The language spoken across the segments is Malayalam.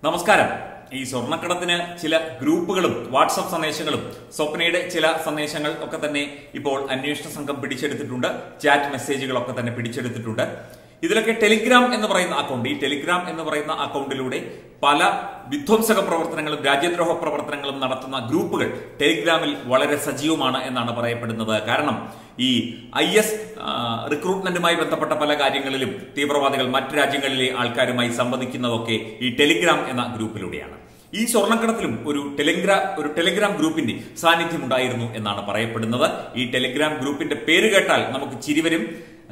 നമസ്കാരം ഈ സ്വർണ്ണക്കടത്തിന് ചില ഗ്രൂപ്പുകളും വാട്സപ്പ് സന്ദേശങ്ങളും സ്വപ്നയുടെ ചില സന്ദേശങ്ങൾ ഒക്കെ തന്നെ ഇപ്പോൾ അന്വേഷണ സംഘം പിടിച്ചെടുത്തിട്ടുണ്ട് ചാറ്റ് മെസ്സേജുകളൊക്കെ തന്നെ പിടിച്ചെടുത്തിട്ടുണ്ട് ഇതിലൊക്കെ ടെലിഗ്രാം എന്ന് പറയുന്ന അക്കൗണ്ട് ഈ ടെലിഗ്രാം എന്ന് പറയുന്ന അക്കൗണ്ടിലൂടെ പല വിധ്വംസക പ്രവർത്തനങ്ങളും രാജ്യദ്രോഹ പ്രവർത്തനങ്ങളും നടത്തുന്ന ഗ്രൂപ്പുകൾ ടെലിഗ്രാമിൽ വളരെ സജീവമാണ് എന്നാണ് പറയപ്പെടുന്നത് കാരണം ഈ ഐ എസ് റിക്രൂട്ട്മെന്റുമായി ബന്ധപ്പെട്ട പല കാര്യങ്ങളിലും തീവ്രവാദികൾ മറ്റു രാജ്യങ്ങളിലെ ആൾക്കാരുമായി സംവദിക്കുന്നതൊക്കെ ഈ ടെലിഗ്രാം എന്ന ഗ്രൂപ്പിലൂടെയാണ് ഈ സ്വർണ്ണക്കടത്തിലും ഒരു ടെലിഗ്രാ ഒരു ടെലിഗ്രാം ഗ്രൂപ്പിന്റെ സാന്നിധ്യം ഉണ്ടായിരുന്നു എന്നാണ് പറയപ്പെടുന്നത് ഈ ടെലിഗ്രാം ഗ്രൂപ്പിന്റെ പേര് കേട്ടാൽ നമുക്ക് ചിരിവരും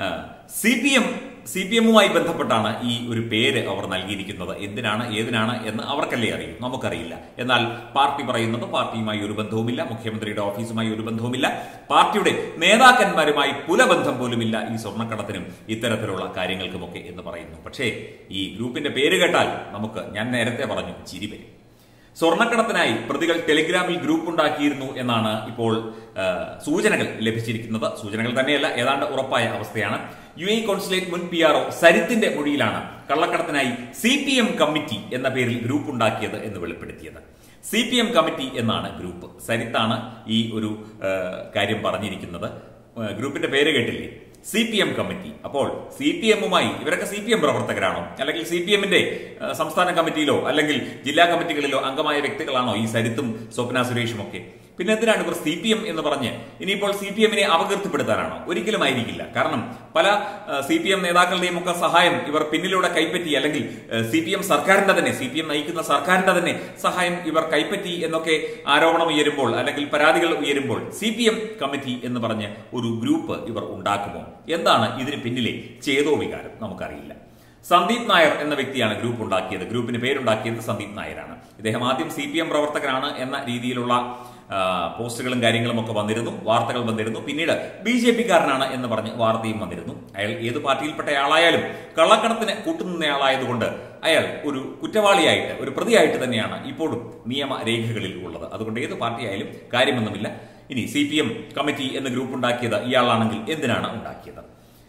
C P M C P എമ്മുമായി ബന്ധപ്പെട്ടാണ് ഈ ഒരു പേര് അവർ നൽകിയിരിക്കുന്നത് എന്തിനാണ് ഏതിനാണ് എന്ന് അവർക്കല്ലേ അറിയൂ നമുക്കറിയില്ല എന്നാൽ പാർട്ടി പറയുന്നത് പാർട്ടിയുമായി ഒരു ബന്ധവുമില്ല മുഖ്യമന്ത്രിയുടെ ഓഫീസുമായി ഒരു ബന്ധവുമില്ല പാർട്ടിയുടെ നേതാക്കന്മാരുമായി പുലബന്ധം പോലുമില്ല ഈ സ്വർണ്ണക്കടത്തിനും ഇത്തരത്തിലുള്ള കാര്യങ്ങൾക്കുമൊക്കെ എന്ന് പറയുന്നു പക്ഷേ ഈ ഗ്രൂപ്പിന്റെ പേര് കേട്ടാൽ നമുക്ക് ഞാൻ നേരത്തെ പറഞ്ഞു ചിരി വരും സ്വർണ്ണക്കടത്തിനായി പ്രതികൾ ടെലിഗ്രാമിൽ ഗ്രൂപ്പ് ഉണ്ടാക്കിയിരുന്നു എന്നാണ് ഇപ്പോൾ ആ, സൂചനകൾ ലഭിച്ചിരിക്കുന്നത് സൂചനകൾ തന്നെയല്ല ഏതാണ്ട് ഉറപ്പായ അവസ്ഥയാണ് യു എ കോൺസുലേറ്റ് മുൻ പി ആർ ഒ സരിത്തിന്റെ മൊഴിയിലാണ് കള്ളക്കടത്തിനായി സി പി എം കമ്മിറ്റി എന്ന പേരിൽ ഗ്രൂപ്പ് ഉണ്ടാക്കിയത് എന്ന് വെളിപ്പെടുത്തിയത് സി പി എം കമ്മിറ്റി എന്നാണ് ഗ്രൂപ്പ് സരിത്താണ് ഈ ഒരു ആ, കാര്യം പറഞ്ഞിരിക്കുന്നത് ആ, ഗ്രൂപ്പിന്റെ പേര് കേട്ടില്ലേ സി പി എം കമ്മിറ്റി അപ്പോൾ സി പി എമ്മുമായി ഇവരൊക്കെ സി പി എം പ്രവർത്തകരാണോ അല്ലെങ്കിൽ സി പി എമ്മിന്റെ സംസ്ഥാന കമ്മിറ്റിയിലോ അല്ലെങ്കിൽ ജില്ലാ കമ്മിറ്റികളിലോ അംഗമായ വ്യക്തികളാണോ ഈ സരിത്തും സ്വപ്ന സുരേഷും ഒക്കെ പിന്നെ എന്തിനാണ് ഇവർ സി പി എം എന്ന് പറഞ്ഞ് ഇനിയിപ്പോൾ സി പി എമ്മിനെ അപകീർത്തിപ്പെടുത്താനാണോ ഒരിക്കലും ആയിരിക്കില്ല കാരണം പല സി പി എം നേതാക്കളുടെയും ഒക്കെ സഹായം ഇവർ പിന്നിലൂടെ കൈപ്പറ്റി അല്ലെങ്കിൽ സി പി എം സർക്കാരിന്റെ തന്നെ സി പി എം നയിക്കുന്ന സർക്കാരിന്റെ തന്നെ സഹായം ഇവർ കൈപ്പറ്റി എന്നൊക്കെ ആരോപണം ഉയരുമ്പോൾ അല്ലെങ്കിൽ പരാതികൾ ഉയരുമ്പോൾ സി പി എം കമ്മിറ്റി എന്ന് പറഞ്ഞ് ഒരു ഗ്രൂപ്പ് ഇവർ ഉണ്ടാക്കുമോ എന്താണ് ഇതിന് പിന്നിലെ ചേതോ വികാരം നമുക്കറിയില്ല സന്ദീപ് നായർ എന്ന വ്യക്തിയാണ് ഗ്രൂപ്പ് ഉണ്ടാക്കിയത് ഗ്രൂപ്പിന് പേരുണ്ടാക്കിയത് സന്ദീപ് നായരാണ് ഇദ്ദേഹം ആദ്യം സി പി എം പ്രവർത്തകനാണ് എന്ന രീതിയിലുള്ള ആ, പോസ്റ്റുകളും കാര്യങ്ങളും ഒക്കെ വന്നിരുന്നു വാർത്തകൾ വന്നിരുന്നു പിന്നീട് ബി ജെ പിക്കാരനാണ് എന്ന് പറഞ്ഞ് വാർത്തയും വന്നിരുന്നു അയാൾ ഏത് പാർട്ടിയിൽപ്പെട്ടയാളായാലും കള്ളക്കടത്തിന് കൂട്ടുനിന്നയാളായതുകൊണ്ട് അയാൾ ഒരു കുറ്റവാളിയായിട്ട് ഒരു പ്രതിയായിട്ട് തന്നെയാണ് ഇപ്പോഴും നിയമരേഖകളിൽ ഉള്ളത് അതുകൊണ്ട് ഏത് പാർട്ടിയായാലും കാര്യമൊന്നുമില്ല ഇനി സി പി എം കമ്മിറ്റി എന്ന ഗ്രൂപ്പ് ഉണ്ടാക്കിയത് ഇയാളാണെങ്കിൽ എന്തിനാണ് ഉണ്ടാക്കിയത്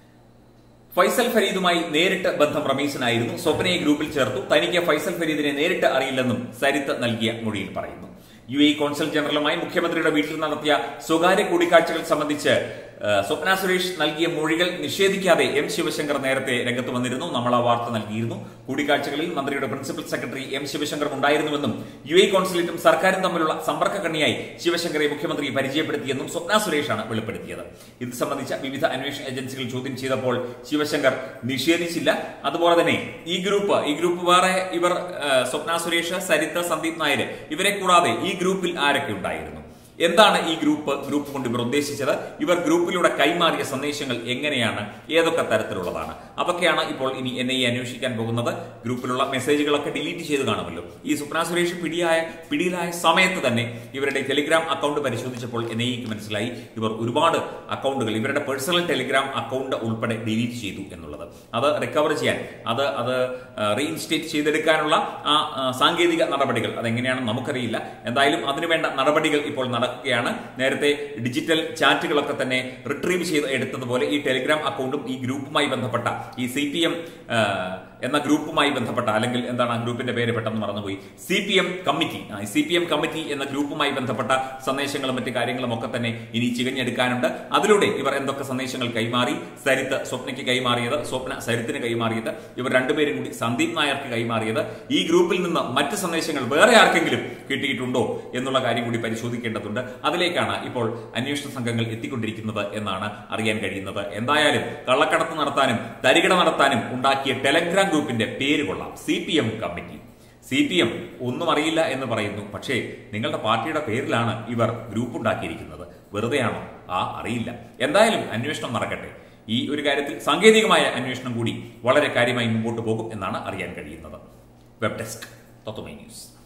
ഫൈസൽ ഫരീദുമായി നേരിട്ട് ബന്ധം റമീസിനായിരുന്നു സ്വപ്നയെ ഗ്രൂപ്പിൽ ചേർത്തു തനിക്ക് ഫൈസൽ ഫരീദിനെ നേരിട്ട് അറിയില്ലെന്നും സരിത്ത് നൽകിയ മൊഴിയിൽ പറയുന്നു യു എ കോൺസൽ ജനറലുമായി മുഖ്യമന്ത്രിയുടെ വീട്ടിൽ നടത്തിയ സ്വകാര്യ കൂടിക്കാഴ്ചകൾ സംബന്ധിച്ച് ആ, സ്വപ്ന സുരേഷ് നൽകിയ മൊഴികൾ നിഷേധിക്കാതെ എം ശിവശങ്കർ നേരത്തെ രംഗത്ത് വന്നിരുന്നു നമ്മൾ ആ വാർത്ത നൽകിയിരുന്നു കൂടിക്കാഴ്ചകളിൽ മന്ത്രിയുടെ പ്രിൻസിപ്പൽ സെക്രട്ടറി എം ശിവശങ്കർ ഉണ്ടായിരുന്നുവെന്നും യു എ കോൺസുലേറ്റും സർക്കാരും തമ്മിലുള്ള സമ്പർക്ക കണ്ണിയായി ശിവശങ്കറെ മുഖ്യമന്ത്രി പരിചയപ്പെടുത്തിയെന്നും സ്വപ്ന സുരേഷാണ് വെളിപ്പെടുത്തിയത് ഇത് സംബന്ധിച്ച വിവിധ അന്വേഷണ ഏജൻസികൾ ചോദ്യം ചെയ്തപ്പോൾ ശിവശങ്കർ നിഷേധിച്ചില്ല അതുപോലെ തന്നെ ഈ ഗ്രൂപ്പ് ഈ ഗ്രൂപ്പ് വേറെ ഇവർ ആ, സ്വപ്ന സുരേഷ് സരിത്ത സന്ദീപ് നായർ ഇവരെ കൂടാതെ ഈ ഗ്രൂപ്പിൽ ആരൊക്കെ ഉണ്ടായിരുന്നു എന്താണ് ഈ ഗ്രൂപ്പ് ഗ്രൂപ്പ് കൊണ്ട് ഇവർ ഉദ്ദേശിച്ചത് ഇവർ ഗ്രൂപ്പിലൂടെ കൈമാറിയ സന്ദേശങ്ങൾ എങ്ങനെയാണ് ഏതൊക്കെ തരത്തിലുള്ളതാണ് അതൊക്കെയാണ് ഇപ്പോൾ ഇനി എൻ ഐ എ അന്വേഷിക്കാൻ പോകുന്നത് ഗ്രൂപ്പിലുള്ള മെസ്സേജുകളൊക്കെ ഡിലീറ്റ് ചെയ്ത് കാണുമല്ലോ ഈ സുപ്ന സുരേഷ് പിടിയായ പിടിയിലായ സമയത്ത് തന്നെ ഇവരുടെ ടെലിഗ്രാം അക്കൗണ്ട് പരിശോധിച്ചപ്പോൾ എൻ ഐ എക്ക് മനസ്സിലായി ഇവർ ഒരുപാട് അക്കൗണ്ടുകൾ ഇവരുടെ പേഴ്സണൽ ടെലിഗ്രാം അക്കൗണ്ട് ഉൾപ്പെടെ ഡിലീറ്റ് ചെയ്തു എന്നുള്ളത് അത് റിക്കവർ ചെയ്യാൻ അത് അത് റീഇൻസ്റ്റേറ്റ് ചെയ്തെടുക്കാനുള്ള ആ ആ, സാങ്കേതിക നടപടികൾ അതെങ്ങനെയാണെന്ന് നമുക്കറിയില്ല എന്തായാലും അതിനുവേണ്ട നടപടികൾ ഇപ്പോൾ നടക്കുകയാണ് നേരത്തെ ഡിജിറ്റൽ ചാറ്റുകളൊക്കെ തന്നെ റിട്രീവ് ചെയ്ത് എടുത്തതുപോലെ ഈ ടെലിഗ്രാം അക്കൗണ്ടും ഈ ഗ്രൂപ്പുമായി ബന്ധപ്പെട്ട ഈ സി പി എം എന്ന ഗ്രൂപ്പുമായി ബന്ധപ്പെട്ട അല്ലെങ്കിൽ എന്താണ് ആ ഗ്രൂപ്പിന്റെ പേര് പെട്ടെന്ന് മറന്നുപോയി C P M committee C P M committee എന്ന ഗ്രൂപ്പുമായി ബന്ധപ്പെട്ട സന്ദേശങ്ങളും മറ്റു കാര്യങ്ങളും ഒക്കെ തന്നെ ഇനി ചികഞ്ഞെടുക്കാനുണ്ട് അതിലൂടെ ഇവർ എന്തൊക്കെ സന്ദേശങ്ങൾ കൈമാറി സരിത്ത് സ്വപ്നയ്ക്ക് കൈമാറിയത് സ്വപ്ന സരിത്തിന് കൈമാറിയത് ഇവർ രണ്ടുപേരും കൂടി സന്ദീപ് നായർക്ക് കൈമാറിയത് ഈ ഗ്രൂപ്പിൽ നിന്ന് മറ്റ് സന്ദേശങ്ങൾ വേറെ ആർക്കെങ്കിലും കിട്ടിയിട്ടുണ്ടോ എന്നുള്ള കാര്യം കൂടി പരിശോധിക്കേണ്ടതുണ്ട് അതിലേക്കാണ് ഇപ്പോൾ അന്വേഷണ സംഘങ്ങൾ എത്തിക്കൊണ്ടിരിക്കുന്നത് എന്നാണ് അറിയാൻ കഴിയുന്നത് എന്തായാലും കള്ളക്കടത്ത് നടത്താനും തരികിട നടത്താനും ഉണ്ടാക്കിയ ടെലഗ്രാം ഗ്രൂപ്പിന്റെ പേര് കൊള്ളാം C P M committee C P M ഒന്നും അറിയില്ല എന്ന് പറയുന്നു പക്ഷേ നിങ്ങളുടെ പാർട്ടിയുടെ പേരിലാണ് ഇവർ ഗ്രൂപ്പ് ഉണ്ടാക്കിയിരിക്കുന്നത് വെറുതെയാണോ ആ അറിയില്ല എന്തായാലും അന്വേഷണം നടക്കട്ടെ ഈ ഒരു കാര്യത്തിൽ സാങ്കേതികമായ അന്വേഷണം കൂടി വളരെ കാര്യമായി മുമ്പോട്ട് പോകും എന്നാണ് അറിയാൻ കഴിയുന്നത് വെബ് ഡെസ്ക് തത്വമൈ ന്യൂസ്